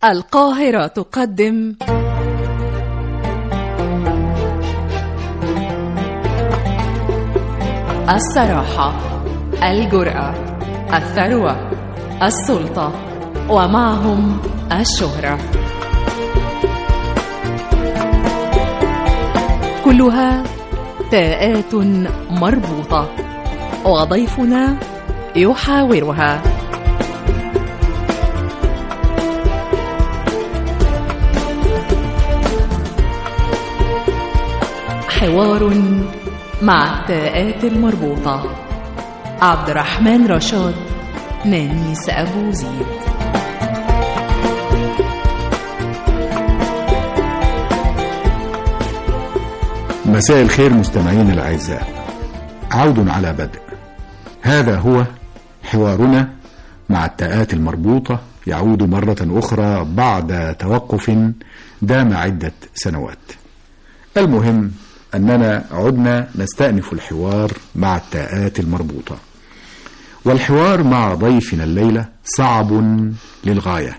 القاهرة تقدم الصراحة الجرأة الثروة السلطة ومعهم الشهرة كلها تاءات مربوطة وضيفنا يحاورها حوار مع التاءات المربوطة عبد الرحمن رشاد نانيس أبو زيد مساء الخير مستمعين الأعزاء عود على بدء هذا هو حوارنا مع التاءات المربوطة يعود مرة أخرى بعد توقف دام عدة سنوات المهم أننا عدنا نستأنف الحوار مع التاءات المربوطة والحوار مع ضيفنا الليلة صعب للغاية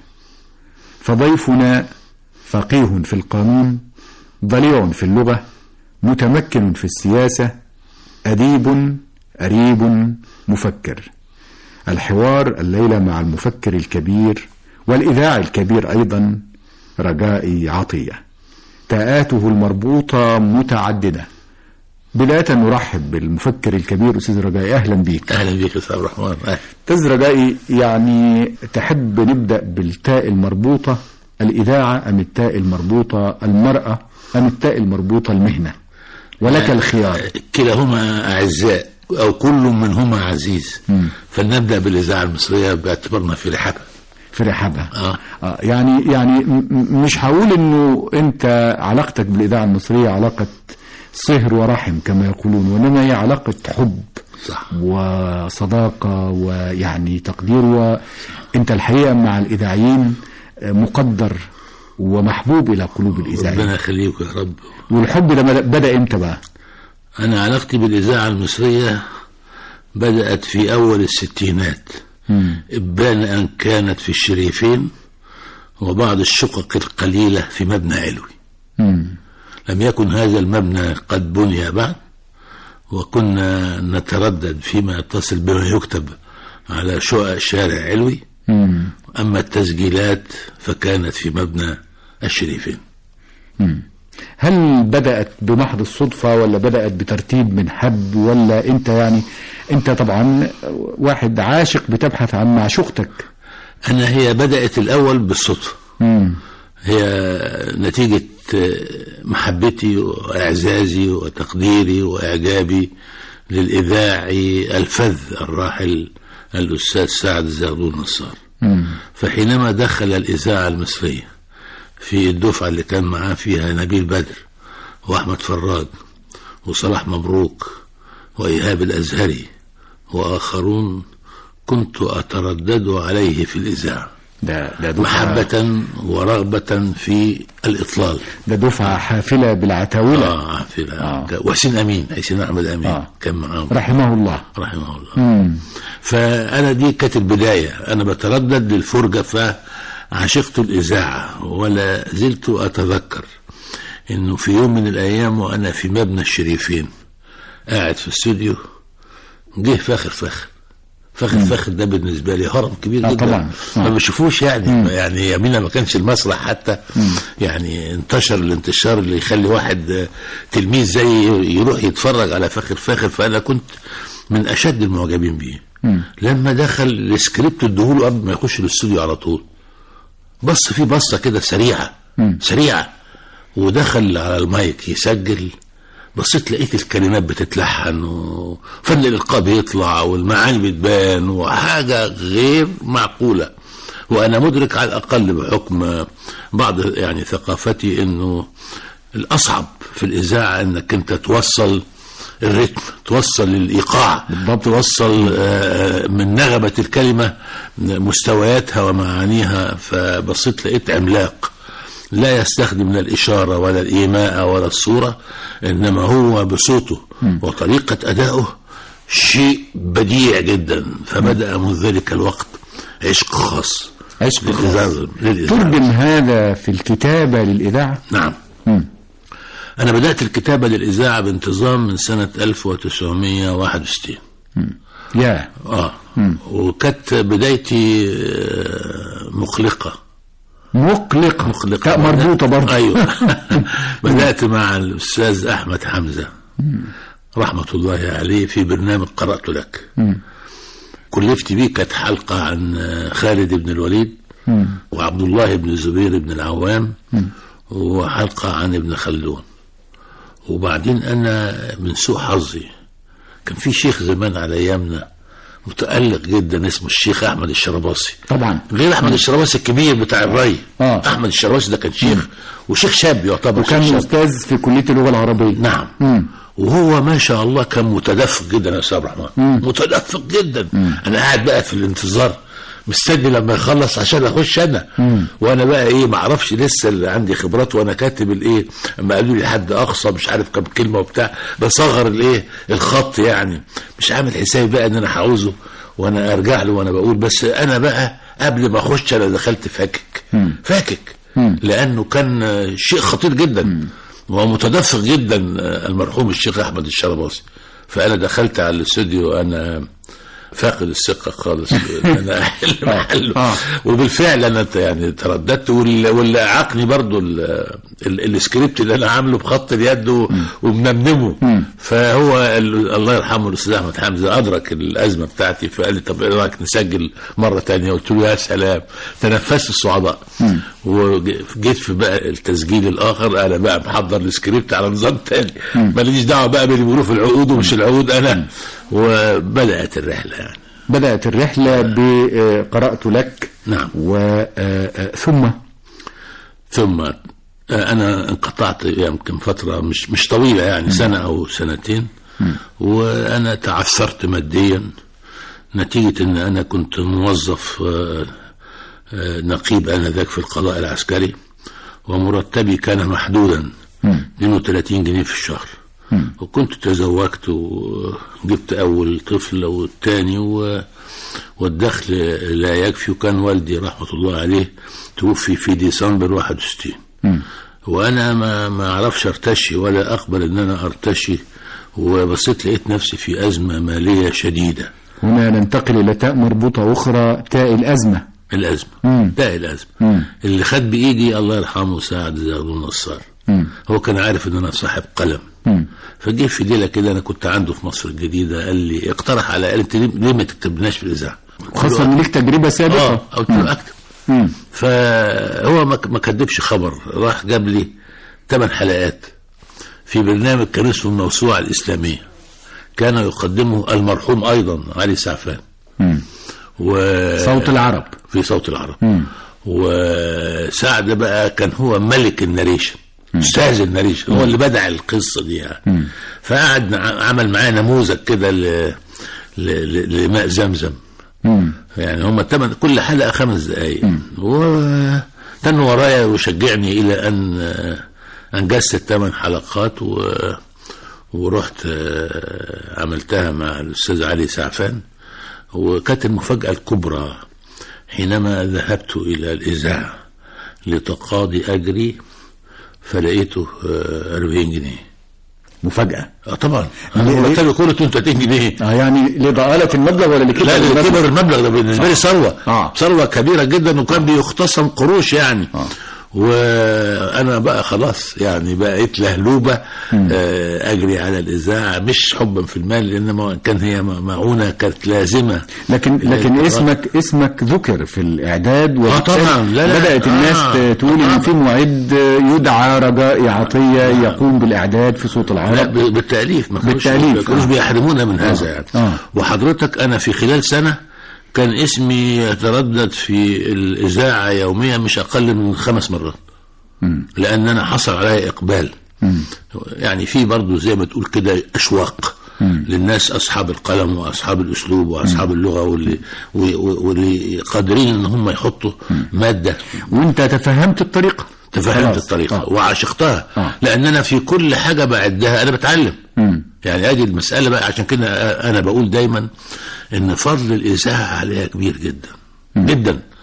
فضيفنا فقيه في القانون ضليع في اللغة متمكن في السياسة أديب أريب مفكر الحوار الليلة مع المفكر الكبير والإذاعي الكبير أيضا رجائي عطية تاءاته المربوطة متعددة بداية نرحب بالمفكر الكبير أستاذ رجائي أهلا بيك اهلا بك يا استاذ عبد الرحمن أهلا. أستاذ رجائي يعني تحب نبدأ بالتاء المربوطة الإذاعة أم التاء المربوطة المرأة أم التاء المربوطة المهنة ولك الخيار كلاهما اعزاء او كل منهما عزيز فلنبدا بالاذاعه المصريه باعتبارنا في رحابها في رحابها آه. آه يعني يعني م- م- مش هقول انه انت علاقتك بالاذاعه المصريه علاقه صهر ورحم كما يقولون وانما هي علاقه حب صح وصداقه ويعني تقدير وانت الحقيقه مع الاذاعيين آه، مقدر ومحبوب الى قلوب الاذاعيين ربنا يخليك يا رب والحب ده بدا- بدا امتى بقى؟ انا علاقتي بالاذاعه المصريه بدات في اول الستينات ابان كانت في الشريفين وبعض الشقق القليله في مبنى علوي مم. لم يكن هذا المبنى قد بني بعد وكنا نتردد فيما يتصل بما يكتب على شقق شارع علوي مم. أما التسجيلات فكانت في مبنى الشريفين هل بدأت بمحض الصدفة ولا بدأت بترتيب من حد ولا أنت يعني أنت طبعا واحد عاشق بتبحث عن معشوقتك أنا هي بدأت الأول بالصدفة مم. هي نتيجة محبتي وإعزازي وتقديري وإعجابي للإذاعي الفذ الراحل الأستاذ سعد الزغلول نصار مم. فحينما دخل الإذاعة المصرية في الدفعة اللي كان معاه فيها نبيل بدر وأحمد فراج وصلاح مبروك وإيهاب الأزهري وآخرون كنت أتردد عليه في الإذاعة ده ده دفعة محبة ورغبة في الإطلال ده دفعة حافلة بالعتاولة آه في آه. وحسين أمين حسين أحمد أمين آه. كان معاهم رحمه الله رحمه الله مم. فأنا دي كانت البداية أنا بتردد للفرجة فعشقت الإذاعة ولا زلت أتذكر إنه في يوم من الأيام وأنا في مبنى الشريفين قاعد في الاستوديو جه فاخر فاخر فاخر فاخر ده بالنسبة لي هرم كبير آه جدا طبعاً. آه. ما بشوفوش يعني يعني يمينا ما كانش المسرح حتى يعني انتشر الانتشار اللي يخلي واحد آه، تلميذ زي يروح يتفرج على فاخر فاخر فأنا كنت من أشد المعجبين بيه لما دخل السكريبت اديهوله قبل ما يخش الاستوديو على طول بص فيه بصه كده سريعه سريعه ودخل على المايك يسجل بصيت لقيت الكلمات بتتلحن وفن الالقاء بيطلع والمعاني بتبان وحاجه غير معقوله وانا مدرك على الاقل بحكم بعض يعني ثقافتي انه الاصعب في الاذاعه انك انت توصل الريتم توصل الايقاع بالضبط. توصل آه، من نغمه الكلمه مستوياتها ومعانيها فبصيت لقيت عملاق لا يستخدم لا الإشارة ولا الإيماء ولا الصورة إنما هو بصوته وطريقة أدائه شيء بديع جدا فبدأ منذ ذلك الوقت عشق خاص عشق للإذاعة للإذاعة. ترجم هذا في الكتابة للإذاعة نعم مم. أنا بدأت الكتابة للإذاعة بانتظام من سنة 1961 يا آه وكانت بدايتي آه، مقلقة مقلقة مقلقة لا، مربوطة برضه أيوة بدأت مع الأستاذ أحمد حمزة رحمة الله عليه في برنامج قرأت لك كلفتي بيه كانت حلقة عن آه، خالد بن الوليد وعبد الله بن الزبير بن العوام وحلقة عن ابن خلدون وبعدين أنا من سوء حظي كان في شيخ زمان على أيامنا متألق جدا اسمه الشيخ أحمد الشرباصي طبعا غير أحمد الشرباصي الكبير بتاع الري آه. أحمد الشرباصي ده كان شيخ وشيخ شاب يعتبر وكان شيخ شاب. أستاذ في كلية اللغة العربية نعم مم. وهو ما شاء الله كان متدفق جدا يا استاذ عبد الرحمن متدفق جدا انا قاعد بقى في الانتظار مستني لما يخلص عشان اخش انا وانا بقى ايه ما اعرفش لسه اللي عندي خبرات وانا كاتب الايه اما قالوا لي حد اقصى مش عارف كم كلمه وبتاع بصغر الايه الخط يعني مش عامل حسابي بقى ان انا هعوزه وانا ارجع له وانا بقول بس انا بقى قبل ما اخش انا دخلت فاكك فاكك لانه كان آه، شيء خطير جدا ومتدفق جدا آه، المرحوم الشيخ احمد الشرباصي فانا دخلت على الاستوديو انا فاقد الثقة خالص إن انا احل محله آه. وبالفعل انا ت- يعني ترددت وال- واللي اعاقني برضو ال- ال- السكريبت اللي انا عامله بخط اليد و- ومنمنمه فهو ال- الله يرحمه الاستاذ احمد حمزه ادرك الازمه بتاعتي فقال لي طب ايه رايك نسجل مره تانية قلت له يا سلام تنفست الصعداء وجيت في بقى التسجيل الاخر انا بقى محضر السكريبت على نظام تاني ماليش دعوه بقى باللي بيقولوا في العقود ومش العقود انا وبدات الرحله يعني بدأت الرحلة بقرأت لك نعم وثم ثم آه، انا انقطعت يمكن فتره مش مش طويله يعني سنه او سنتين وانا تعثرت ماديا نتيجه ان انا كنت موظف آه، آه، نقيب انذاك في القضاء العسكري ومرتبي كان محدودا 32 جنيه في الشهر وكنت تزوجت وجبت اول طفل والتاني و... والدخل لا يكفي وكان والدي رحمة الله عليه توفي في ديسمبر 61 وانا ما ما اعرفش ارتشي ولا اقبل ان انا ارتشي وبصيت لقيت نفسي في ازمه ماليه شديده هنا ننتقل إلى تاء مربوطة أخرى تاء الأزمة الازمه مم. ده الازمه مم. اللي خد بايدي الله يرحمه سعد زغلول نصار مم. هو كان عارف ان انا صاحب قلم مم. فجه في ليله كده انا كنت عنده في مصر الجديده قال لي اقترح على قال انت ليه ليه ما تكتبناش في الاذاعه؟ خاصة إن ليك تجربة سابقة اه قلت له اكتب مم. فهو ما ما كدبش خبر راح جاب لي ثمان حلقات في برنامج كان اسمه الموسوعه الاسلاميه كان يقدمه المرحوم ايضا علي سعفان مم. و صوت العرب في صوت العرب مم. وسعد بقى كان هو ملك الناريشن استاذ الناريشن هو اللي بدع القصه دي يعني فقعد ع- عمل معاه نموذج كده ل- ل- ل- لماء زمزم مم. يعني هم الثمان كل حلقه خمس دقائق وكان ورايا وشجعني الى ان آه، انجزت الثمان حلقات و ورحت آه، عملتها مع الاستاذ علي سعفان وكانت المفاجاه الكبرى حينما ذهبت الى الاذاعه لتقاضي اجري فلقيته آه، 40 جنيه مفاجأة اه طبعا انا ليه- مرتبي كله 32 جنيه آه يعني لضآلة المبلغ ولا لكده لا ده كبر المبلغ ده بالنسبه لي ثروه آه. ثروه كبيره جدا وكان بيختصم قروش يعني آه. وانا بقى خلاص يعني بقيت لهلوبه آه، اجري على الاذاعه مش حبا في المال انما كان هي معونه كانت لازمه لكن لكن للإدارة. اسمك اسمك ذكر في الاعداد آه طبعاً. لا، لا. بدات الناس آه. تقول ان في معد يدعى رجاء عطيه يقوم بالاعداد في صوت لا العرب ب- بالتاليف ما كانوش بالتأليف، ما كانوش آه. بيحرمونا من آه. هذا يعني آه. وحضرتك انا في خلال سنه كان اسمي يتردد في الاذاعه يوميا مش اقل من خمس مرات مم. لان انا حصل علي اقبال يعني في برضه زي ما تقول كده اشواق للناس اصحاب القلم واصحاب الاسلوب واصحاب اللغه واللي و- و- واللي قادرين ان هم يحطوا ماده وانت تفهمت الطريقه تفهمت خلاص. الطريقه آه. وعشقتها آه. لان انا في كل حاجه بعدها انا بتعلم مم. يعني ادي المساله بقى عشان كده انا بقول دايما ان فضل الاذاعه عليها كبير جدا جدا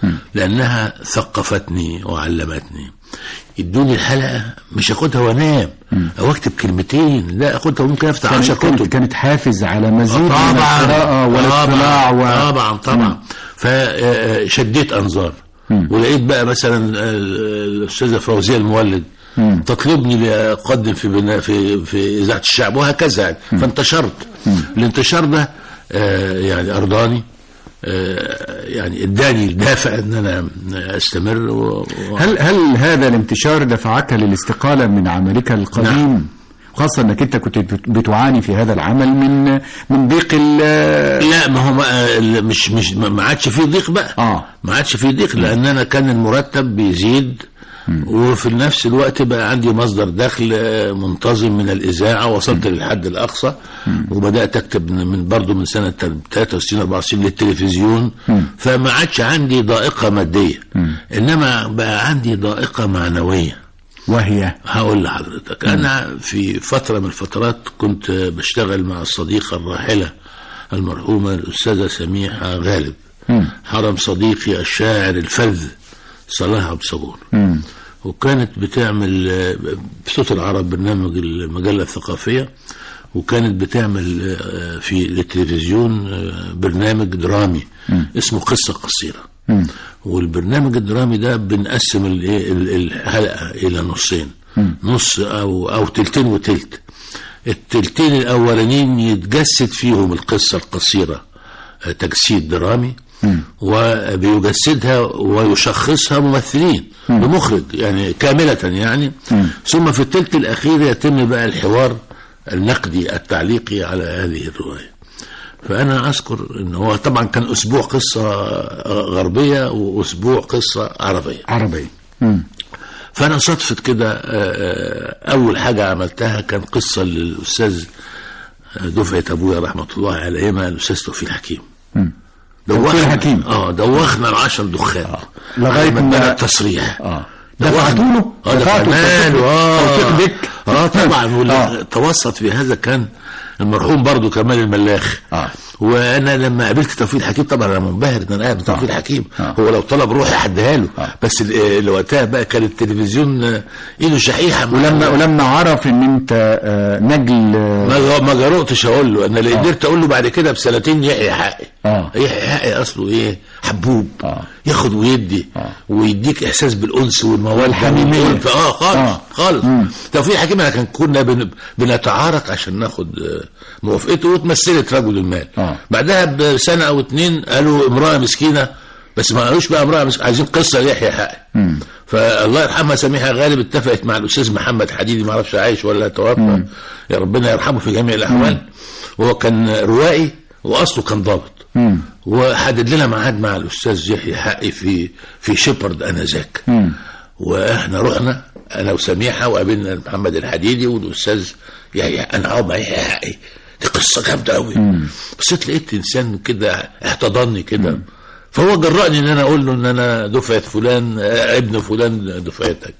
لانها ثقفتني وعلمتني يدوني الحلقه مش اخدها وانام او اكتب كلمتين لا اخدها وممكن افتح 10 كانت, كتب كانت حافز على مزيد من طبعا القراءة والاطلاع و... طبعا طبعا فشديت انظار ولقيت بقى مثلا آه، الاستاذه فوزيه المولد تطلبني لاقدم في بنا في في اذاعه الشعب وهكذا يعني فانتشرت الانتشار ده آه، يعني ارضاني آه، يعني اداني الدافع ان انا استمر و... و... هل هل هذا الانتشار دفعك للاستقالة من عملك القديم؟ نعم. خاصة انك انت كنت بت- بتعاني في هذا العمل من من ضيق ال- لا ما هو ما مش مش ما عادش فيه ضيق بقى اه ما عادش فيه ضيق لان انا كان المرتب بيزيد وفي نفس الوقت بقى عندي مصدر دخل آه، منتظم من الاذاعه وصلت للحد الاقصى وبدات اكتب من من برضه من سنه 63 64 للتلفزيون فما عادش عندي ضائقه ماديه انما بقى عندي ضائقه معنويه وهي هقول لحضرتك انا في فتره من الفترات كنت بشتغل مع الصديقه الراحله المرحومه الاستاذه سميحه غالب حرم صديقي الشاعر الفذ صلاح عبد الصبور مم. وكانت بتعمل آه، بصوت العرب برنامج المجله الثقافيه وكانت بتعمل آه، في التلفزيون آه، برنامج درامي اسمه قصه قصيره مم. والبرنامج الدرامي ده بنقسم الإيه ال- الحلقه الى نصين نص او او تلتين وتلت التلتين الاولانيين يتجسد فيهم القصه القصيره آه، تجسيد درامي وبيجسدها ويشخصها ممثلين بمخرج يعني كاملة يعني ثم في التلت الأخير يتم بقى الحوار النقدي التعليقي على هذه الرواية فأنا أذكر أن هو طبعا كان أسبوع قصة غربية وأسبوع قصة عربية عربي مم. فأنا صدفت كده آه، آه، أول حاجة عملتها كان قصة للأستاذ آه، دفعة أبويا رحمة الله عليهما الأستاذ توفيق حكيم مم. دوخنا توفيق حكيم. اه دوخنا العشر دخان لغاية على ما ما- ادانا التصريح اه دوخنا. دفعتوا له اه دفعتوا دفعنا له اه توفيق بك اه طبعا آه. واللي توسط في هذا كان المرحوم برضو كمال الملاخ آه. وانا لما قابلت توفيق الحكيم طبعا انا منبهر ان انا قابل توفيق الحكيم آه. هو لو طلب روحي هديها له آه. بس ال- اللي وقتها بقى كان التلفزيون آه، ايده شحيحه ولما ولما عرف ان انت آه، نجل آه، ما ما جرؤتش اقول له انا اللي قدرت اقول له بعد كده بسنتين يحيى حقي آه. يحيى حقي اصله ايه حبوب آه. ياخد ويدي آه. ويديك احساس بالانس والموده والحميمية. والألفة. اه خالص آه. خالص مم. توفيق حكيم انا كان كنا بن... بنتعارك عشان ناخد آه، موافقته وتمثلت رجل المال آه. بعدها بسنه او اتنين قالوا امراه مسكينه بس ما قالوش بقى امراه مسكينه عايزين قصه ليحيى حقي مم. فالله يرحمها سميحه غالب اتفقت مع الاستاذ محمد حديدي ما اعرفش عايش ولا توفى يا ربنا يرحمه في جميع الاحوال وهو كان روائي واصله كان ضابط مم. وحدد لنا ميعاد مع الاستاذ يحيى حقي في في شيبرد انذاك مم. واحنا رحنا انا وسميحه وقابلنا محمد الحديدي والاستاذ يحيى انا اقعد مع يحيى حقي دي قصه جامده قوي بس لقيت انسان كده احتضني كده فهو جرأني ان انا اقول له ان انا دفعه فلان آه، ابن فلان دفعتك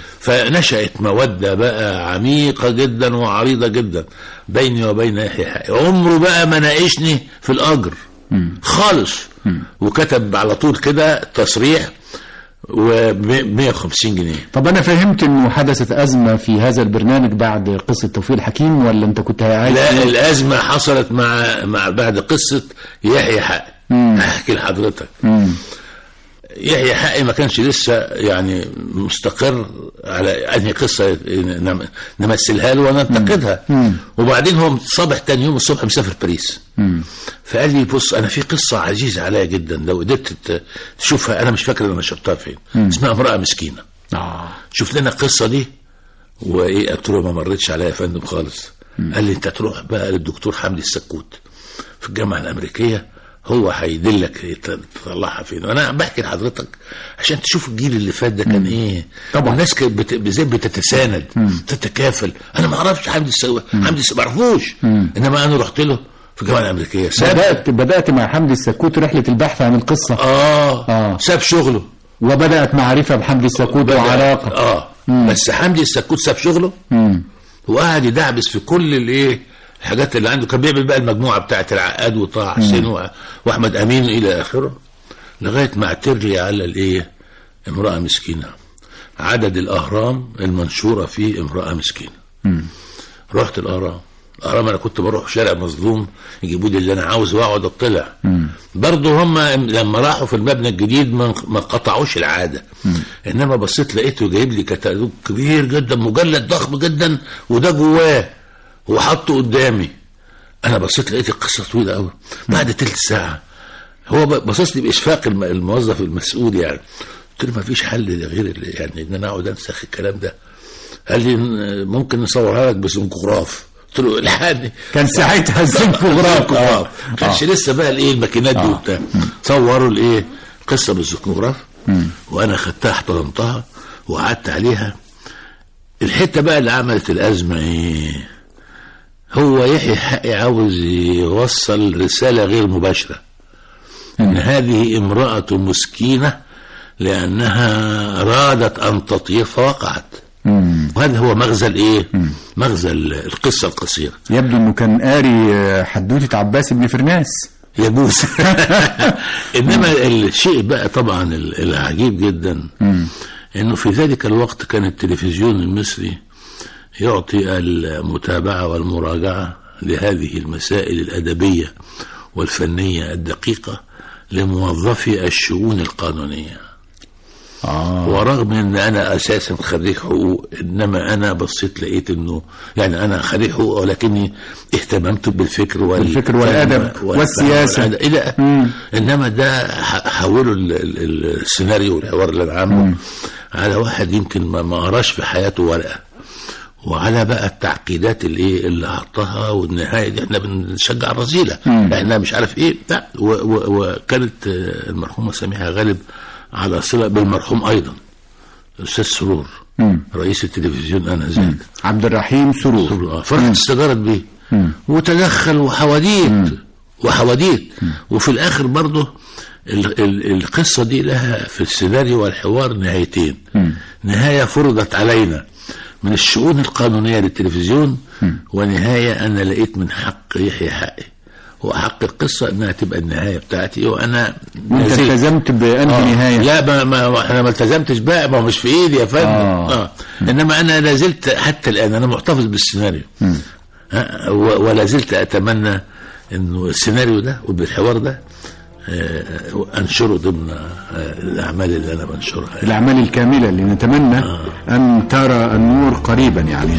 فنشأت مودة بقى عميقة جدا وعريضة جدا بيني وبين يحيى حقي عمره بقى ما ناقشني في الأجر خالص وكتب على طول كده تصريح و 150 جنيه طب انا فهمت انه حدثت ازمه في هذا البرنامج بعد قصه توفيق الحكيم ولا انت كنت عايز لا الأزمة حصلت مع مع بعد قصة يحيى حقي أحكي لحضرتك مم. يحيى حقي ما كانش لسه يعني مستقر على انهي قصه نم- نمثلها له وننتقدها وبعدين هو صبح تاني يوم الصبح مسافر باريس فقال لي بص انا في قصه عزيزه عليا جدا لو قدرت ت- تشوفها انا مش فاكر انا نشرتها فين اسمها امراه مسكينه اه شوف لنا القصه دي وايه قلت له ما مرتش عليا يا فندم خالص قال لي انت تروح بقى للدكتور حمدي السكوت في الجامعه الامريكيه هو هيدلك يت- تطلعها فين وانا بحكي لحضرتك عشان تشوف الجيل اللي فات ده كان ايه طبعا. الناس كانت بت... ازاي بتتساند تتكافل انا ما اعرفش حمدي السكوت حمدي السكوت ما اعرفوش انما انا رحت له في الجامعه الامريكيه ساب بدات بدات مع حمدي السكوت رحله البحث عن القصه اه, آه. ساب شغله وبدات معرفه بحمدي السكوت بدأ- وعلاقه اه بس حمدي السكوت ساب شغله مم. وقعد يدعبس في كل الايه الحاجات اللي عنده كان بيعمل بقى المجموعه بتاعه العقاد وطه حسين و- واحمد امين الى اخره لغايه ما اعتر لي على الايه امراه مسكينه عدد الاهرام المنشوره فيه امراه مسكينه رحت الاهرام الاهرام انا كنت بروح شارع مظلوم يجيبوا لي اللي انا عاوزه واقعد اطلع برضه هم لما راحوا في المبنى الجديد ما ما قطعوش العاده انما بصيت لقيته جايب لي كتالوج كبير جدا مجلد ضخم جدا وده جواه وحطه قدامي انا بصيت لقيت القصه طويله قوي بعد تلت ساعه هو ب- باصص لي باشفاق الم- الموظف المسؤول يعني قلت له ما فيش حل غير ال- يعني ان انا اقعد انسخ الكلام ده قال لي ن- ممكن نصورها لك بسنكوغراف قلت له الحقني كان ساعتها السنكوغراف سنكوغراف ما كانش لسه بقى الايه الماكينات دي وبتاع صوروا الايه قصه بالسنكوغراف وانا خدتها احتضنتها وقعدت عليها الحته بقى اللي عملت الازمه ايه هو يحيى حقي عاوز يوصل رساله غير مباشره ان هذه امراه مسكينه لانها رادت ان تطير فوقعت مم. وهذا هو مغزى الايه مغزى ال- القصه القصيره يبدو انه كان قاري آه، حدوته عباس بن فرناس يجوز انما الشيء بقى طبعا ال- العجيب جدا انه في ذلك الوقت كان التلفزيون المصري يعطي المتابعه والمراجعه لهذه المسائل الادبيه والفنيه الدقيقه لموظفي الشؤون القانونيه اه ورغم ان انا اساسا خريج حقوق انما انا بصيت لقيت انه يعني انا خريج حقوق ولكني اهتممت بالفكر وال بالفكر والأدب والسياسة. والأدب. الى مم. انما ده ح- حولوا ال- ال- السيناريو والحوار اللي انا عامله على واحد يمكن ما ما قراش في حياته ورقه وعلى بقى التعقيدات اللي ايه اللي حطها والنهايه دي احنا بنشجع الرذيله احنا مش عارف ايه بتاع و- و- وكانت آه، المرحومه سميحه غالب على صله بالمرحوم ايضا الاستاذ سرور مم. رئيس التلفزيون انا ذاك عبد الرحيم سرور سرور آه، فرحت استجارت بيه وتدخل وحواديت وحواديت وفي الاخر برضه ال- ال- القصه دي لها في السيناريو والحوار نهايتين نهايه فرضت علينا من الشؤون القانونيه للتلفزيون ونهايه انا لقيت من حق يحيى حقي وحق القصه انها تبقى النهايه بتاعتي وانا وانت نزلت. التزمت بانهي آه. نهايه لا ما, ما انا ما التزمتش بقى ما هو مش في ايدي يا فندم آه. آه. انما انا لا زلت حتى الان انا محتفظ بالسيناريو آه. و- ولا زلت اتمنى انه السيناريو ده وبالحوار ده آه، انشره ضمن آه، الاعمال اللي انا بنشرها الاعمال الكامله اللي نتمنى ان ترى النور قريبا يعني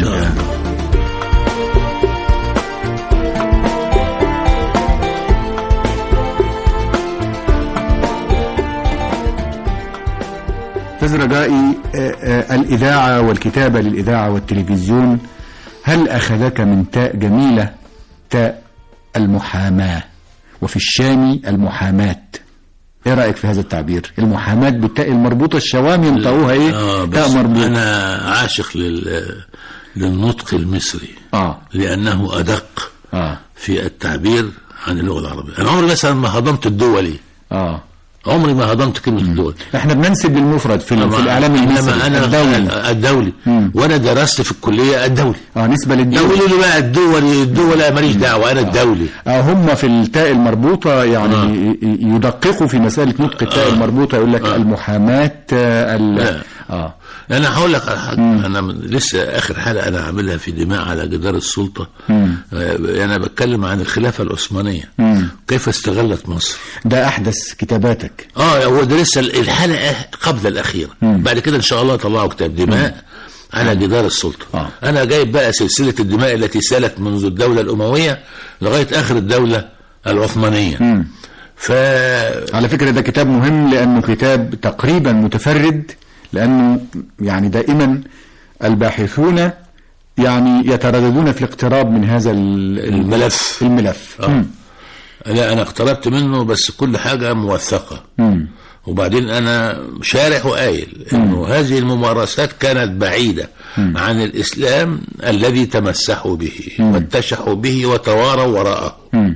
أستاذ رجائي آه، آه، الإذاعة والكتابة للإذاعة والتلفزيون هل أخذك من تاء جميلة تاء المحاماة وفي الشام المحاماة ايه رأيك في هذا التعبير المحاماة بالتاء المربوطة الشوام ينطقوها ايه آه بس تاء مربوطة انا عاشق لل للنطق المصري اه لانه ادق اه في التعبير عن اللغه العربيه انا عمري مثلا ما هضمت الدولي اه عمري ما هضمت كلمه الدول احنا بننسب للمفرد في, ال- في الاعلام المصري انما انا الدولي الدولي مم. وانا درست في الكليه الدولي اه نسبة للدولي يقولوا لي بقى الدولي الدول ماليش دعوه انا الدولي آه هم في التاء المربوطة يعني آه. ي- ي- يدققوا في مسألة نطق التاء المربوطة يقول لك المحاماة آه ال- لا. اه انا هقول لك على حاجه انا من- لسه اخر حلقه انا عاملها في دماء على جدار السلطه مم. آه، انا بتكلم عن الخلافه العثمانيه مم. كيف استغلت مصر ده احدث كتاباتك اه هو ده لسه الحلقه قبل الاخيره بعد كده ان شاء الله طلعوا كتاب دماء على جدار السلطه آه. انا جايب بقى سلسله الدماء التي سالت منذ الدوله الامويه لغايه اخر الدوله العثمانيه مم. ف على فكرة ده كتاب مهم لأنه كتاب تقريبا متفرد لأنه يعني دائما الباحثون يعني يترددون في الاقتراب من هذا ال- الملف. الملف آه. مم. لا انا اقتربت منه بس كل حاجه موثقه مم. وبعدين انا شارح وقايل انه هذه الممارسات كانت بعيده عن الاسلام الذي تمسحوا به واتشحوا به وتواروا وراءه مم.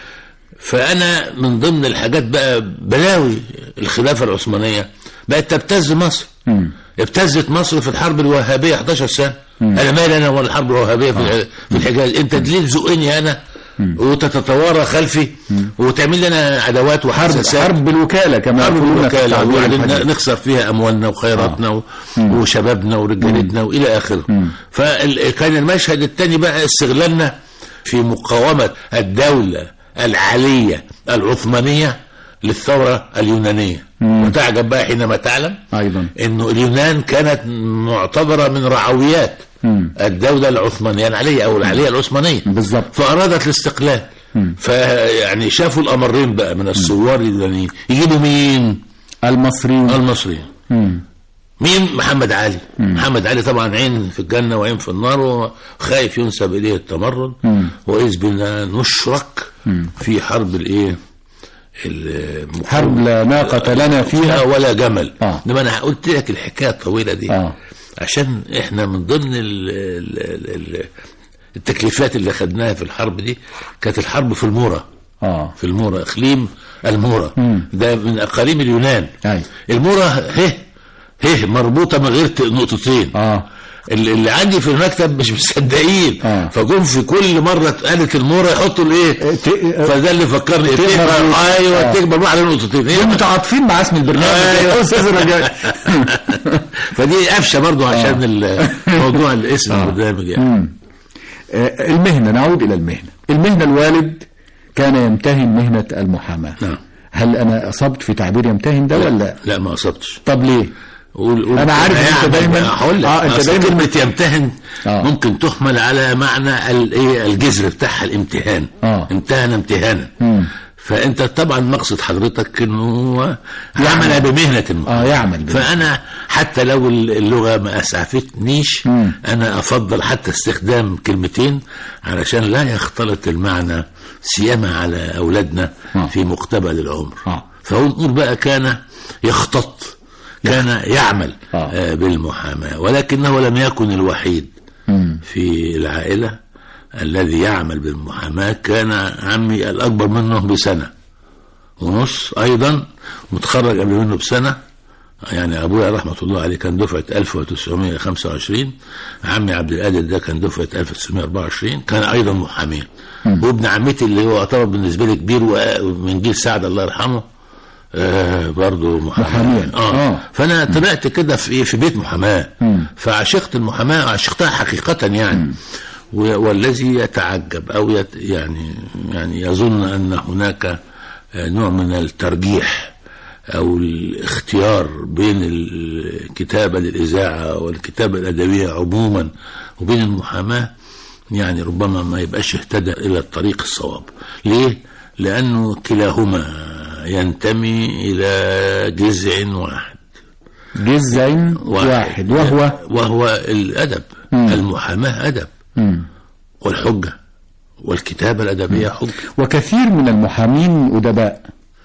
فانا من ضمن الحاجات بقى بلاوي الخلافه العثمانيه بقت تبتز مصر مم. ابتزت مصر في الحرب الوهابيه 11 سنه انا مالي انا ولا الحرب الوهابيه في, الح- في الحجاز انت ليه تزقني انا وتتوارى خلفي وتعمل لنا عداوات حرب وحساسات حرب بالوكاله كما حرب يقولون في الوكالة التعبير وبعدين الحديث. نخسر فيها أموالنا وخيراتنا و- وشبابنا ورجالتنا وإلى آخره فكان المشهد الثاني بقى استغلالنا في مقاومة الدولة العالية العثمانية للثورة اليونانية وتعجب بقى حينما تعلم ايضا انه اليونان كانت معتبرة من رعويات الدولة العثمانية العالية او العالية العثمانية بالظبط. فارادت الاستقلال فيعني شافوا الامرين بقى من الثوار اليونانيين يجيبوا مين المصريين المصريين مم. مين محمد علي محمد علي طبعا عين في الجنة وعين في النار وخايف ينسب إليه التمرد وإذ بنا نشرك في حرب الإيه المقاومة. حرب لا ناقة لنا لا فيها ولا جمل آه. انما انا قلت لك الحكايه الطويله دي آه. عشان احنا من ضمن ال ال ال ال التكليفات اللي خدناها في الحرب دي كانت الحرب في المورا اه في المورا اقليم المورا مم. ده من اقاليم اليونان أي. المورا هه هه مربوطه من غير ت- نقطتين اه اللي اللي عندي في المكتب مش مصدقين آه. فجم في كل مره اتقالت المورا يحطوا الايه ت- فده اللي فكرني تقبل تقبل نقطة. ايوه آه. تقبل واحده نقطتين دول إيه؟ متعاطفين مع اسم البرنامج أيوة. يا استاذ رجاء فدي قفشه برضو عشان ال- موضوع الاسم آه. البرنامج يعني مم. آه، المهنة نعود إلى المهنة المهنة الوالد كان يمتهن مهنة المحاماة نعم. هل أنا أصبت في تعبير يمتهن ده ولا لا ما قصدتش طب ليه قول قول أنا عارف إن أنت يعني دايماً- هقول لك آه، أنت أصل دايماً- كلمه يمتهن آه. ممكن تحمل على معنى الايه الجذر بتاعها الامتهان آه. امتهن امتهانا مم. فانت طبعا مقصد حضرتك انه هو يعمل بمهنه ما آه يعمل بيه. فانا حتى لو اللغه ما اسعفتنيش مم. انا افضل حتى استخدام كلمتين علشان لا يختلط المعنى سيما على اولادنا آه. في مقتبل العمر آه. فهو نقول بقى كان يختط كان يعمل آه. آه، بالمحاماه ولكنه لم يكن الوحيد مم. في العائله الذي يعمل بالمحاماه كان عمي الاكبر منه بسنه ونص ايضا متخرج قبل منه بسنه يعني ابويا رحمه الله عليه كان دفعه 1925 عمي عبد القادر ده كان دفعه 1924 كان ايضا محاميا وابن عمتي اللي هو يعتبر بالنسبه لي كبير ومن جيل سعد الله يرحمه آه برضه محامي محاميا. آه. آه. فانا طلعت كده في في بيت محاماه مم. فعشقت المحاماه عشقتها حقيقه يعني و- والذي يتعجب او يت يعني يعني يظن ان هناك آه، نوع من الترجيح او الاختيار بين الكتابه للاذاعه والكتابه الادبيه عموما وبين المحاماه يعني ربما ما يبقاش اهتدى الى الطريق الصواب ليه لانه كلاهما ينتمي الى جذع واحد جزء واحد وهو وهو الادب مم. المحاماه ادب مم. والحجه والكتابه الادبيه حجه وكثير من المحامين أدباء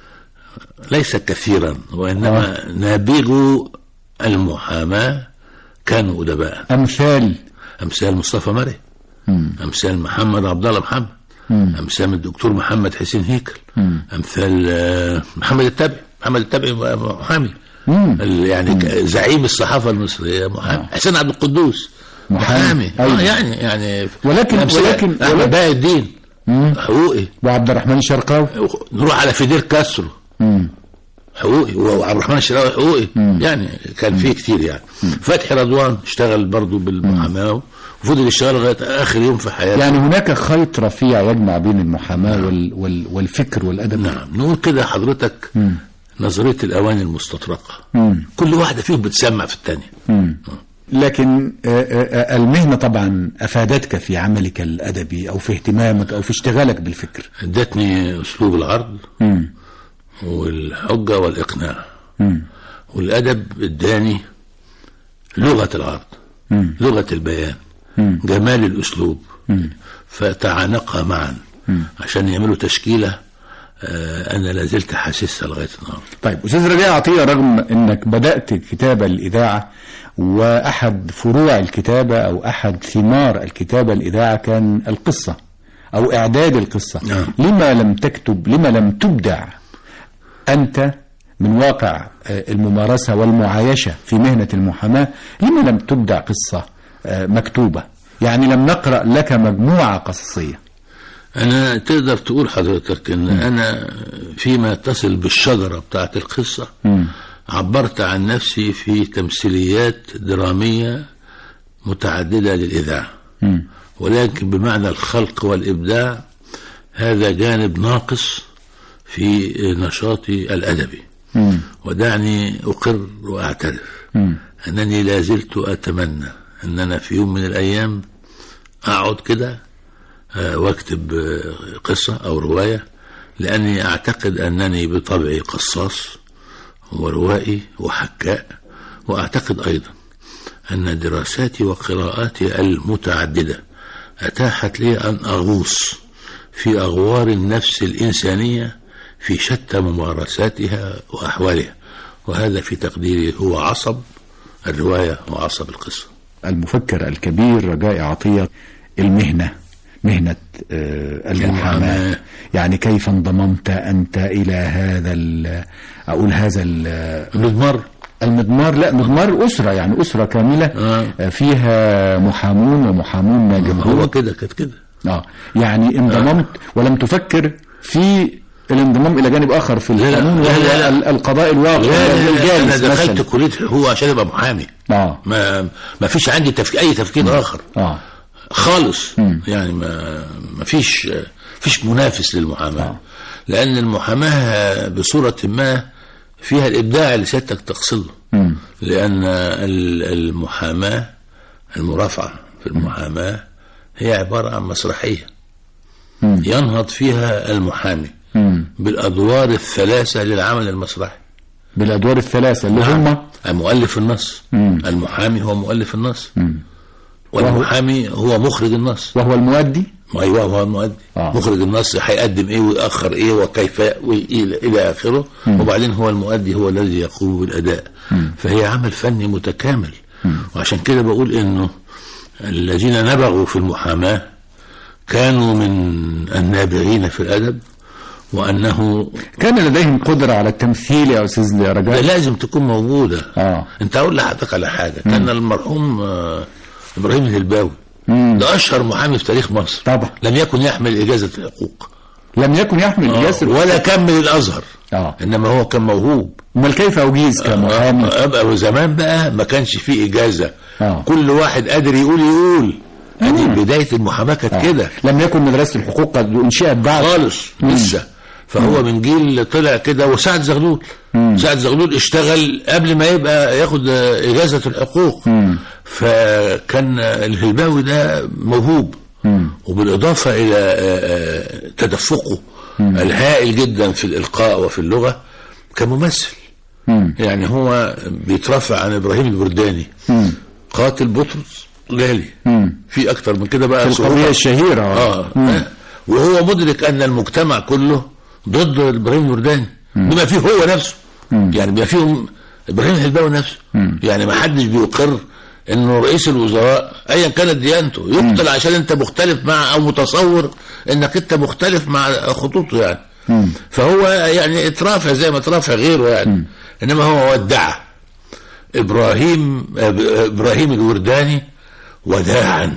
ليس كثيرا وانما نابغ المحاماه كانوا ادباء أمثال امثال مصطفى مري مم. امثال محمد عبد الله محمد مم. امثال الدكتور محمد حسين هيكل مم. امثال آه، محمد التبعي محمد التبعي محامي مم. ال- يعني ك- زعيم الصحافه المصريه محامي حسين عبد القدوس محامي. محامي أيوة. آه يعني يعني ولكن- أمثلة ولكن- احمد ولكن- بهاء الدين مم. حقوقي وعبد الرحمن الشرقاوي نروح على فيدير كاسترو مم. حقوقي وعبد الرحمن الشراوي حقوقي يعني كان فيه كتير يعني فتحي رضوان اشتغل برضه بالمحاماه وفضل يشتغل لغايه اخر يوم في حياته يعني هناك خيط رفيع يجمع بين المحاماة وال وال والفكر والأدب نعم نقول كده حضرتك مم. نظريه الاواني المستطرقه مم. كل واحده فيهم بتسمع في الثانيه مم. لكن آه، آه، آه، المهنة طبعا أفادتك في عملك الأدبي أو في اهتمامك أو في اشتغالك بالفكر ادتني اسلوب العرض مم. والحجه والاقناع مم. والادب اداني لغه العرض مم. لغه البيان مم. جمال الاسلوب فتعانقا معا عشان يعملوا تشكيله آه، انا لازلت حاسسها لغايه النهارده طيب أستاذ رجاء عطية رغم أنك بدأت كتابة الإذاعة وأحد فروع الكتابة أو أحد ثمار الكتابة الإذاعة كان القصة أو إعداد القصة نعم. لما لم تكتب لما لم تبدع أنت من واقع آه، الممارسة والمعايشة في مهنة المحاماة لما لم تبدع قصة آه، مكتوبة يعني لم نقرأ لك مجموعة قصصية انا تقدر تقول حضرتك ان انا فيما يتصل بالشجره بتاعت القصه مم. عبرت عن نفسي في تمثيليات دراميه متعدده للاذاعه مم. ولكن بمعنى الخلق والابداع هذا جانب ناقص في نشاطي الادبي مم. ودعني اقر واعترف مم. انني لا زلت اتمنى ان انا في يوم من الايام اقعد كده آه، واكتب آه، قصه او روايه لاني اعتقد انني بطبعي قصاص وروائي وحكاء واعتقد ايضا ان دراساتي وقراءاتي المتعدده اتاحت لي ان اغوص في اغوار النفس الانسانيه في شتى ممارساتها واحوالها وهذا في تقديري هو عصب الروايه وعصب القصه المفكر الكبير رجاء عطية المهنة مهنة آه، المحاماة المحاماة. يعني كيف انضممت أنت إلى هذا ال- أقول هذا ال- المضمار المضمار لا مضمار أسرة يعني أسرة كاملة آه. آه، فيها محامون ومحامون ناجحون هو كده كانت كده اه يعني انضممت ولم تفكر في الانضمام الى جانب اخر في لا، القانون لا، وهو لا. ال- القضاء الواقع لا لا لا الجالس انا دخلت مثلاً. كليه حقوق عشان ابقى محامي اه ما ما فيش عندي تفكير اي تفكير اخر اه خالص يعني ما ما فيش فيش منافس للمحاماه آه. لان المحاماه بصوره ما فيها الابداع اللي سيادتك تقصده مم. لان ال- المحاماه المرافعه في المحاماه هي عباره عن مسرحيه مم. ينهض فيها المحامي مم. بالادوار الثلاثه للعمل المسرحي بالادوار الثلاثه اللي هم مؤلف النص مم. المحامي هو مؤلف النص مم. والمحامي هو مخرج النص وهو المؤدي ايوه هو المؤدي آه. مخرج النص هيقدم ايه ويأخر ايه وكيف والى الى اخره وبعدين هو المؤدي هو الذي يقوم بالاداء فهي عمل فني متكامل وعشان كده بقول انه الذين نبغوا في المحاماه كانوا من النابغين في الادب وانه كان لديهم قدره على التمثيل يا استاذ رجاء لازم تكون موجوده اه انت اقول لحضرتك على حاجه كان المرحوم آه، ابراهيم الهلباوي مم. ده اشهر محامي في تاريخ مصر طبعا لم يكن يحمل اجازه الحقوق لم يكن يحمل آه، ياسر ولا كمل الازهر اه انما هو كان موهوب امال كيف اجيز كمحامي آه، ابقى زمان بقى ما كانش فيه اجازه آه. كل واحد قادر يقول يقول يعني بدايه المحاماه كانت آه. كده لم يكن مدرسه الحقوق قد انشئت بعد خالص لسه فهو من جيل طلع كده وسعد زغلول سعد زغلول اشتغل قبل ما يبقى ياخد آه، اجازه الحقوق مم. فكان آه، الهلباوي ده موهوب مم. وبالاضافه الى آه، آه، تدفقه الهائل جدا في الالقاء وفي اللغه كممثل مم. يعني هو بيترفع عن ابراهيم البرداني مم. قاتل بطرس غالي مم. في اكتر من كده بقى في القضيه صعوبة. الشهيره اه مم. وهو مدرك ان المجتمع كله ضد ابراهيم الورداني بما فيه هو نفسه يعني بما فيهم ابراهيم الهلباوي نفسه يعني ما حدش بيقر انه رئيس الوزراء ايا كانت ديانته يقتل عشان انت مختلف مع او متصور انك انت مختلف مع خطوطه يعني فهو يعني اترافع زي ما اترافع غيره يعني انما هو ودع ابراهيم ابراهيم الورداني وداعا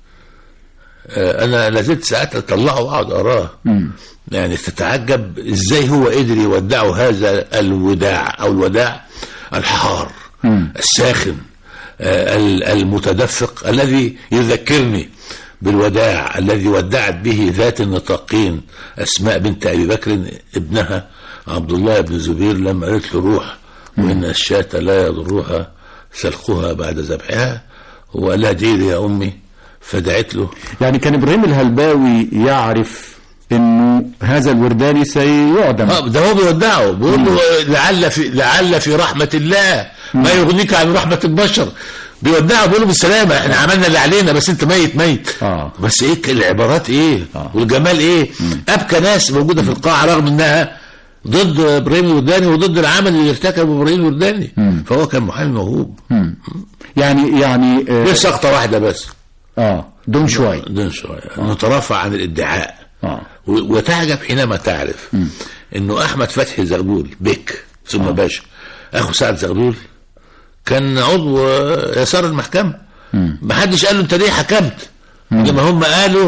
آه، انا لازلت ساعات اطلعه واقعد اقراه يعني تتعجب ازاي هو قدر يودعه هذا الوداع او الوداع الحار الساخن آه، ال- المتدفق الذي يذكرني بالوداع الذي ودعت به ذات النطاقين اسماء بنت ابي بكر ابنها عبد الله بن زبير لما قالت له روح وان الشاة لا يضرها سلخها بعد ذبحها وقال لها ادعي لي يا امي فدعت له يعني كان ابراهيم الهلباوي يعرف انه هذا الورداني سيعدم اه ده هو بيودعه بيقول له لعل في لعل في رحمه الله ما يغنيك عن رحمه البشر بيودعه بيقول له بالسلامه احنا عملنا اللي علينا بس انت ميت ميت آه. بس ايه العبارات ايه آه. والجمال ايه ابكى ناس موجوده في القاعه رغم انها ضد ابراهيم الورداني وضد العمل اللي ارتكبه ابراهيم الورداني فهو كان محامي موهوب يعني يعني اه, ليه سقطه واحده بس آه دون شوي دون شويه نترفع عن الادعاء اه و- وتعجب حينما تعرف انه احمد فتحي زغلول بك ثم باشا اخو سعد زغلول كان عضو آه، يسار المحكمه ما حدش قال له انت ليه حكمت لما هم قالوا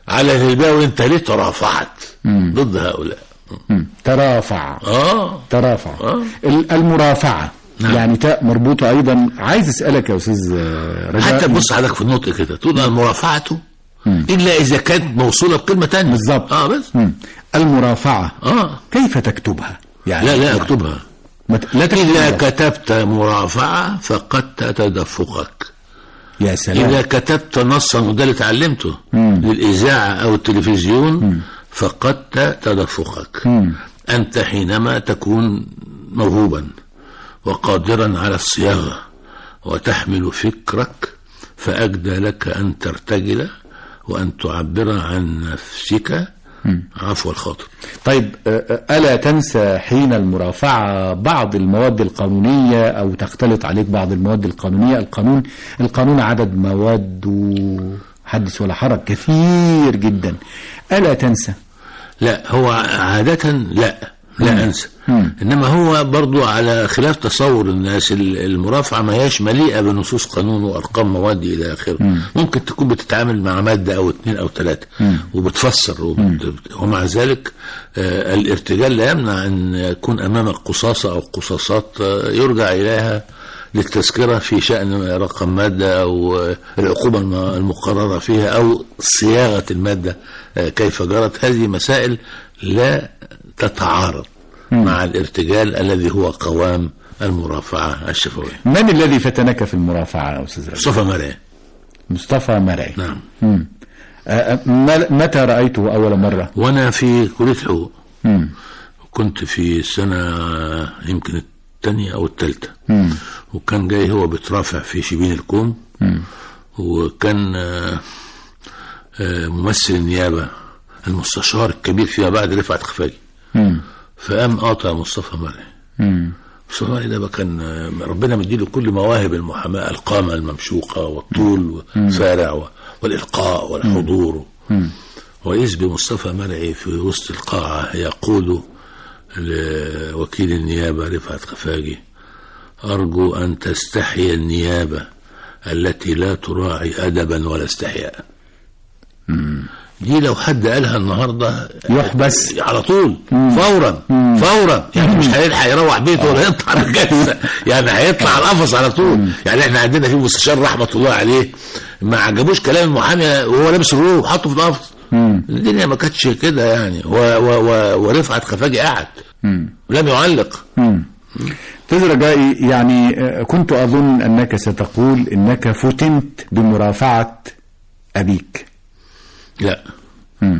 على الهلباوي انت ليه ترافعت ضد هؤلاء مم. ترافع اه ترافع آه. ال- المرافعة نعم. يعني تاء مربوطة أيضا عايز أسألك يا أستاذ آه، رجاء حتى بص حضرتك في النطق كده تقول المرافعة إلا إذا كانت موصولة بكلمة تانية بالظبط. اه بس مم. المرافعة اه كيف تكتبها يعني لا لا يعني اكتبها ما ت- لا إذا تكتبها كتبت مرافعة فقدت تدفقك يا سلام إذا كتبت نصا وده اللي اتعلمته للإذاعة أو التلفزيون فقدت تدفقك أنت حينما تكون موهوبا وقادرا على الصياغة وتحمل فكرك فأجدى لك أن ترتجل وأن تعبر عن نفسك عفو الخاطر طيب آه، آه، ألا تنسى حين المرافعة بعض المواد القانونية أو تختلط عليك بعض المواد القانونية القانون القانون عدد مواد حدث ولا حرج كثير جدا ألا تنسى لا هو عادة لا لا أنسى إنما هو برضو على خلاف تصور الناس ال- المرافعة ما هياش مليئة بنصوص قانون وأرقام مواد إلى آخره ممكن تكون بتتعامل مع مادة أو اثنين أو ثلاثة وبتفسر وبت... ومع ذلك آه الارتجال لا يمنع أن يكون أمامك قصاصة أو قصاصات آه يرجع إليها للتذكرة في شأن رقم مادة أو آه، العقوبة الم- المقررة فيها أو صياغة المادة آه، كيف جرت هذه مسائل لا تتعارض مع الارتجال الذي هو قوام المرافعة الشفوية من الذي فتنك في المرافعة يا أستاذ رجاء مصطفى مرعي مصطفى مرعي نعم مم. آه، آه، مل- متى رأيته أول مرة وأنا في كلية حقوق مم. كنت في السنة يمكن الثانية أو الثالثة مم. وكان جاي هو بيترافع في شبين الكوم وكان آه، آه، ممثل النيابة المستشار الكبير فيها بعد رفعت خفاجي مم. فقام قاطع مصطفى مرعي مم. مصطفى مرعي ده بقى كان آه، ربنا مديله كل مواهب المحاماة القامة الممشوقة والطول والفارع و- والإلقاء والحضور وإذ بمصطفى مرعي في وسط القاعة يقول لوكيل النيابة رفعت خفاجي أرجو أن تستحي النيابة التي لا تراعي أدبا ولا استحياء دي لو حد قالها النهارده يحبس. على طول فورا فورا يعني مش هيلحق يروح بيته ولا يطلع من الجلسه يعني هيطلع على القفص على طول يعني احنا عندنا في مستشار رحمه الله عليه ما عجبوش كلام المحامي وهو لابس الروح وحطه في القفص الدنيا ما كانتش كده يعني و و و ورفعت خفاجي قعد لم يعلق مم. أستاذ رجائي يعني آه، كنت أظن أنك ستقول أنك فتنت بمرافعة أبيك لا مم.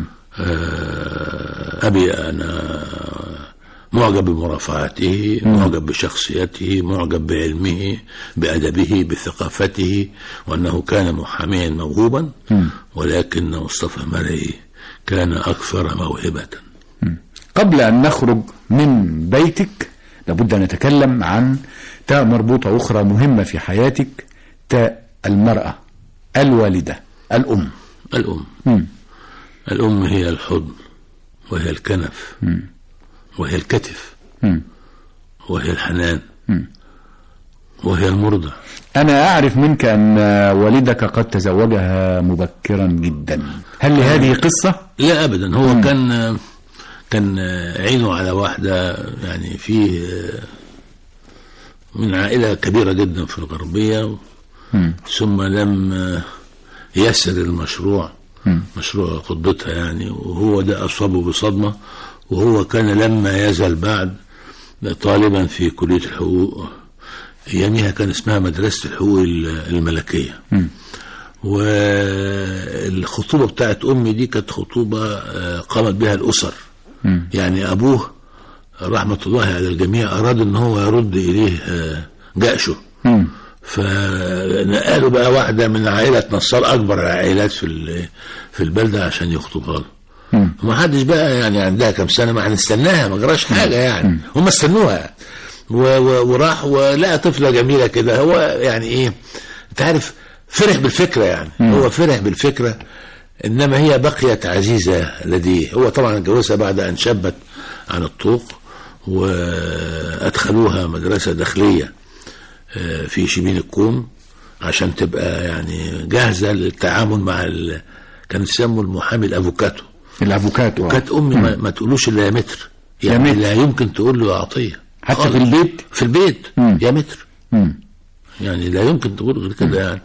آه، أبي أنا معجب بمرافعته معجب بشخصيته معجب بعلمه بأدبه بثقافته وأنه كان محاميا موهوبا ولكن مصطفى مرعي كان أكثر موهبة قبل أن نخرج من بيتك لابد أن نتكلم عن تاء مربوطة أخرى مهمة في حياتك تاء المرأة الوالدة الأم الأم مم. الأم هي الحضن وهي الكنف وهي الكتف مم. وهي الحنان وهي المرضع أنا أعرف منك أن والدك قد تزوجها مبكرا جدا هل لهذه قصة؟ لا ابدا هو كان كان عينه على واحده يعني فيه من عائله كبيره جدا في الغربيه ثم لم يسر المشروع مشروع خطتها يعني وهو ده اصابه بصدمه وهو كان لما يزل بعد طالبا في كليه الحقوق ايامها كان اسمها مدرسه الحقوق الملكيه والخطوبة بتاعت أمي دي كانت خطوبة آه، قامت بها الأسر يعني أبوه رحمة الله على الجميع أراد أن هو يرد إليه آه، جأشه مم. فنقلوا بقى واحدة من عائلة نصار أكبر العائلات في ال- في البلدة عشان يخطبها له وما حدش بقى يعني عندها كم سنة ما هنستناها ما جراش حاجة يعني هم استنوها و- و- وراح ولقى طفلة جميلة كده هو يعني إيه أنت عارف فرح بالفكرة يعني هو فرح بالفكرة إنما هي بقيت عزيزة لديه هو طبعا اتجوزها بعد أن شبت عن الطوق وأدخلوها مدرسة داخلية في شبين الكوم عشان تبقى يعني جاهزة للتعامل مع ال- كان يسموا المحامي الافوكاتو الافوكاتو كانت امي ما, ما تقولوش الا يا متر يعني يا متر. لا يمكن تقول له يا عطيه حتى خالص. في البيت في البيت مم. يا متر مم. يعني لا يمكن تقول غير كده يعني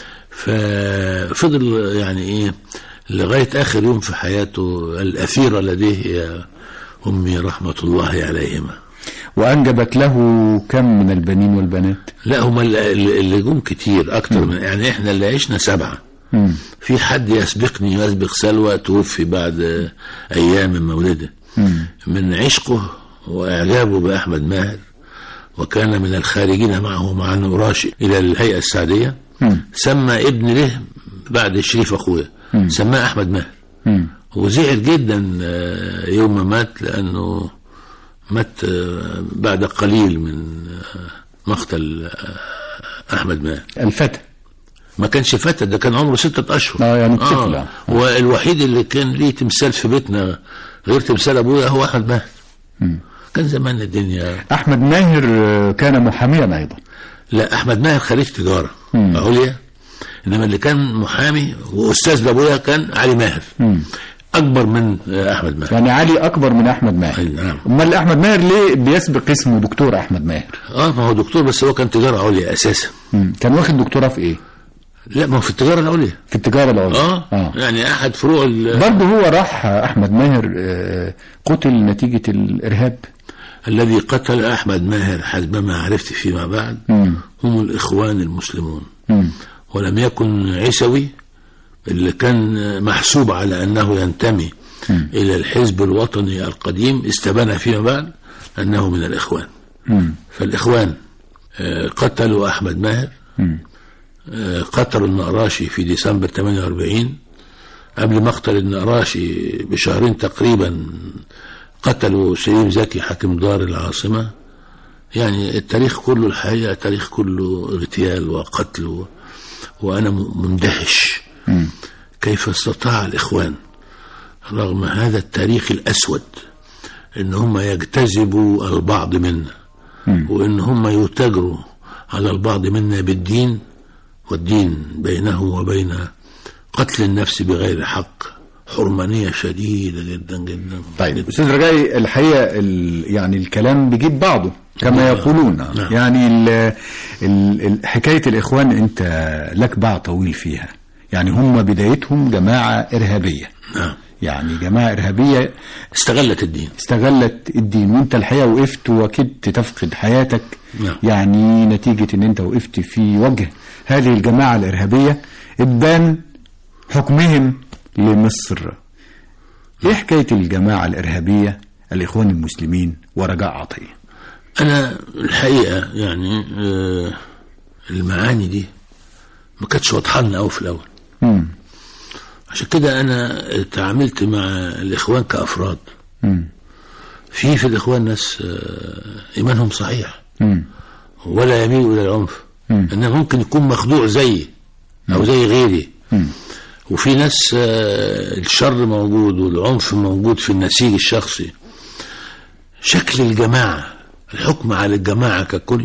ففضل يعني ايه لغايه اخر يوم في حياته الاثيره لديه هي امي رحمه الله عليهما وانجبت له كم من البنين والبنات لا هم اللي اللي جم كتير اكتر من يعني احنا اللي عشنا سبعه مم. في حد يسبقني ويسبق سلوى توفي بعد ايام من مولده مم. من عشقه واعجابه باحمد ماهر وكان من الخارجين معه مع النوراشي الى الهيئه السعديه مم. سمى ابن له بعد شريف اخويا مم. سماه احمد ماهر مم. وزعل جدا آه، يوم ما مات لانه مات آه، بعد قليل من آه، مقتل آه، احمد ماهر الفتى ما كانش فتى ده كان عمره ستة أشهر آه، يعني طفل. آه. والوحيد اللي كان ليه تمثال في بيتنا غير تمثال أبويا هو أحمد ماهر مم. كان زمان الدنيا احمد ماهر آه، كان محاميا ايضا لا أحمد ماهر خريج تجارة مم. عليا إنما اللي كان محامي وأستاذ لأبويا كان علي ماهر مم. أكبر من آه، أحمد ماهر يعني علي اكبر من احمد أي ماهر نعم امال احمد ماهر ليه بيسبق اسمه دكتور احمد ماهر اه ما هو دكتور بس هو كان تجارة عليا أساسا مم. كان واخد دكتوراه في ايه لا ما هو في التجارة العليا في التجاره العليا اه, آه. يعني أحد فروع ال- برضه هو راح احمد ماهر آه، قتل نتيجه الارهاب الذي قتل أحمد ماهر حسب ما عرفت فيما بعد مم. هم الإخوان المسلمون مم. ولم يكن عيسوي اللي كان محسوب على أنه ينتمي مم. إلى الحزب الوطني القديم استبان فيما بعد أنه من الإخوان مم. فالإخوان آه، قتلوا أحمد ماهر مم. آه، قتلوا النقراشي في ديسمبر 48 قبل مقتل النقراشي بشهرين تقريبا قتلوا سليم زكي حاكم دار العاصمة يعني التاريخ كله الحقيقة تاريخ كله اغتيال وقتل و- وأنا م- مندهش مم. كيف استطاع الإخوان رغم هذا التاريخ الأسود إن هم يجتذبوا البعض منا مم. وإن هم يتاجروا على البعض منا بالدين والدين بينه وبين قتل النفس بغير حق حرمانية شديدة جدا جدا طيب استاذ رجائي الحقيقه ال... يعني الكلام بيجيب بعضه كما يقولون نعم. يعني ال... ال... ال... حكايه الاخوان انت لك باع طويل فيها يعني هم بدايتهم جماعه ارهابيه نعم يعني جماعه ارهابيه استغلت الدين استغلت الدين وانت الحقيقه وقفت وكدت تفقد حياتك نعم. يعني نتيجه ان انت وقفت في وجه هذه الجماعه الارهابيه ابان حكمهم لمصر ايه حكايه الجماعه الارهابيه الاخوان المسلمين ورجاء عطيه أنا الحقيقة يعني آه، المعاني دي ما كانتش واضحة لنا أوي في الأول مم. عشان كده أنا تعاملت مع الإخوان كأفراد مم. في في الإخوان ناس آه، إيمانهم صحيح مم. ولا يميل إلى العنف مم. إنه ممكن يكون مخدوع زيي أو زي غيري مم. وفي ناس آه، الشر موجود والعنف موجود في النسيج الشخصي شكل الجماعة الحكم على الجماعة ككل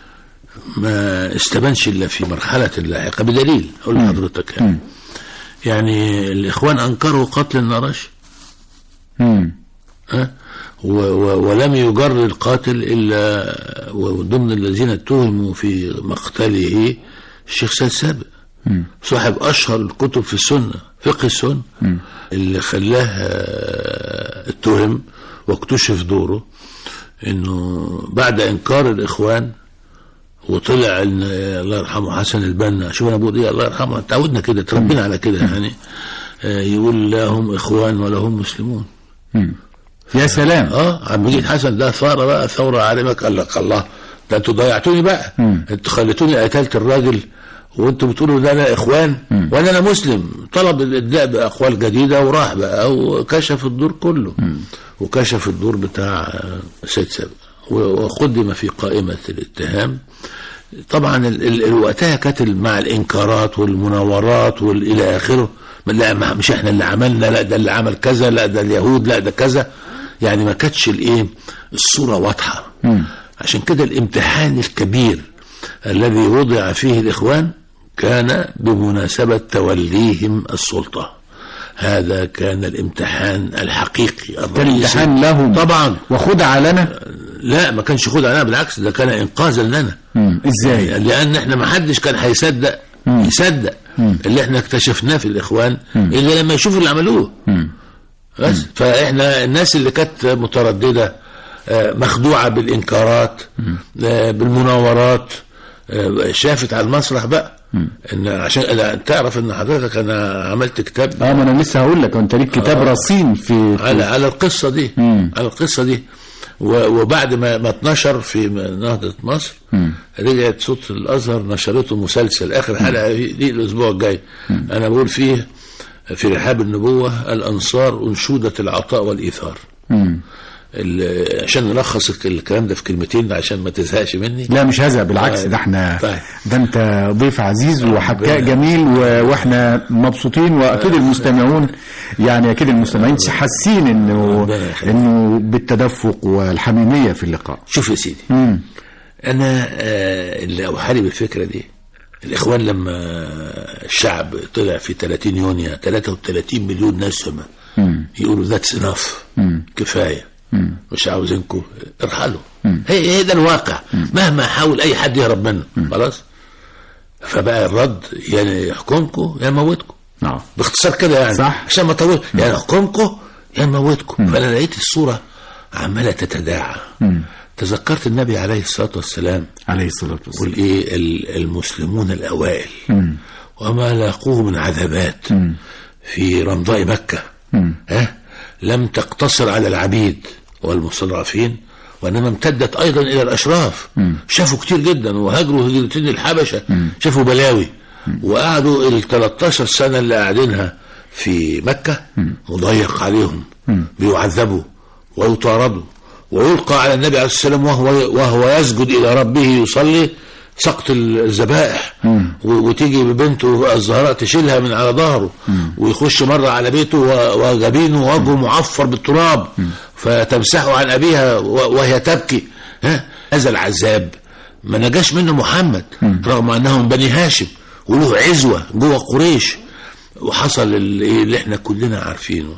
ما استبانش إلا في مرحلة اللاحقة بدليل أقول لحضرتك يعني. يعني الإخوان أنكروا قتل النرش مم. ها و و ولم يجر القاتل إلا وضمن الذين اتهموا في مقتله الشيخ سيد سابق مم. صاحب اشهر الكتب في السنه فقه السنه اللي خلاه آه، اتهم واكتشف دوره انه بعد انكار الاخوان وطلع ان الله يرحمه حسن البنا شوف انا بقول ايه الله يرحمه تعودنا كده تربينا على كده يعني آه، يقول لا هم اخوان ولا هم مسلمون مم. يا سلام اه عم مجيد حسن ده ثاره بقى ثوره عارمه قال لك الله ده انتوا ضيعتوني بقى مم. انتوا خليتوني قتلت الراجل وانتوا بتقولوا ده انا اخوان وانا انا مسلم طلب الابداء باقوال جديده وراح بقى وكشف الدور كله وكشف الدور بتاع آه، سيد سابق و- وقدم في قائمه الاتهام طبعا ال- ال- ال- وقتها كانت ال- مع الانكارات والمناورات والى اخره لا ما- مش احنا اللي عملنا لا ده اللي عمل كذا لا ده اليهود لا ده كذا يعني ما كانتش الايه الصوره واضحه مم. عشان كده الامتحان الكبير الذي وضع فيه الاخوان كان بمناسبه توليهم السلطه هذا كان الامتحان الحقيقي كان الرئيسي. امتحان لهم طبعا وخدع لنا لا ما كانش خد علينا بالعكس ده كان انقاذا لنا مم. ازاي لان احنا ما حدش كان هيصدق يصدق اللي احنا اكتشفناه في الاخوان الا لما يشوفوا اللي عملوه مم. بس فاحنا الناس اللي كانت متردده آه، مخدوعه بالانكارات آه، بالمناورات آه، شافت على المسرح بقى ان عشان لا، تعرف ان حضرتك انا عملت كتاب اه ما انا لسه هقول لك انت ليك كتاب رصين في, في على على القصه دي مم. على القصه دي و- وبعد ما ما اتنشر في نهضه مصر رجعت صوت الازهر نشرته مسلسل اخر حلقه دي الاسبوع الجاي انا بقول فيه في رحاب النبوه الانصار انشوده العطاء والايثار مم. ال- عشان نلخص الك- الكلام ده في كلمتين عشان ما تزهقش مني لا مش هزق بالعكس طيب. ده احنا طيب. ده انت ضيف عزيز وحكاء ربنا- جميل و- واحنا مبسوطين واكيد المستمعون يعني اكيد المستمعين حاسين انه ربنا يخليك. انه بالتدفق والحميميه في اللقاء شوف يا سيدي مم. انا آه، اللي اوحالي بالفكره دي الاخوان لما الشعب طلع في 30 يونيو 33 مليون نسمه يقولوا ذاتس انف كفايه مش عاوزينكم ارحلوا هي هي ده الواقع مهما حاول اي حد يهرب منه خلاص فبقى الرد يعني يحكمكم يا نموتكم اه باختصار كده يعني صح. عشان ما اطول يعني نحكمكم يا نموتكم فانا لقيت الصوره عماله تتداعى تذكرت النبي عليه الصلاه والسلام عليه الصلاه والسلام والايه ال- المسلمون الاوائل وما لاقوه من عذابات في رمضاء مكه ها لم تقتصر على العبيد والمستضعفين وانما امتدت ايضا الى الاشراف شافوا كتير جدا وهاجروا هجرتين الحبشه شافوا بلاوي وقعدوا ال 13 سنه اللي قاعدينها في مكه مضيق عليهم بيعذبوا ويطاردوا ويلقى على النبي عليه الصلاه والسلام وهو وهو يسجد الى ربه يصلي سقط الذبائح و- وتيجي بنته الزهراء تشيلها من على ظهره ويخش مره على بيته و- وجبينه وجهه معفر بالتراب فتمسحه عن ابيها و- وهي تبكي ها هذا العذاب ما نجاش منه محمد رغم انه من بني هاشم وله عزوه جوه قريش وحصل اللي اللي احنا كلنا عارفينه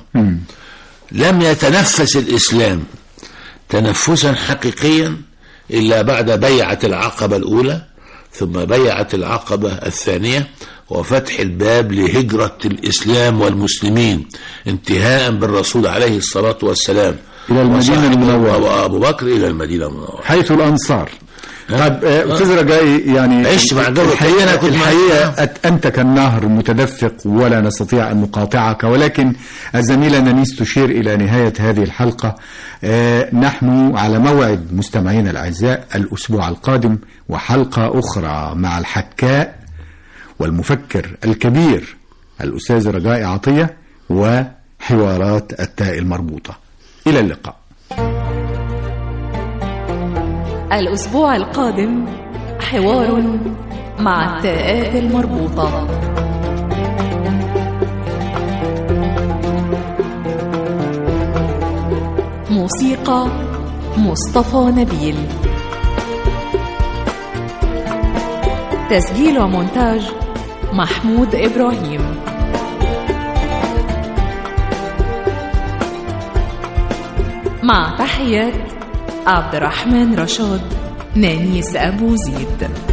لم يتنفس الاسلام تنفسا حقيقيا الا بعد بيعه العقبه الاولى ثم بيعه العقبه الثانيه وفتح الباب لهجره الاسلام والمسلمين انتهاء بالرسول عليه الصلاه والسلام إلى المدينة وصاحبه المنورة. وابو بكر الى المدينه المنوره حيث الانصار طيب آه، استاذ رجائي يعني عشت مع الجو الحقيقة الحقيقه أنا كنت مع- الحقيقه أت- انت كالنهر متدفق ولا نستطيع ان نقاطعك ولكن الزميله نانيس تشير الى نهايه هذه الحلقه آه، نحن على موعد مستمعينا الاعزاء الاسبوع القادم وحلقه اخرى مع الحكاء والمفكر الكبير الاستاذ رجائي عطيه وحوارات التاء المربوطه الى اللقاء الأسبوع القادم حوار مع التاءات المربوطة موسيقى مصطفى نبيل تسجيل ومونتاج محمود إبراهيم مع تحيات عبد الرحمن رشاد نانيس أبو زيد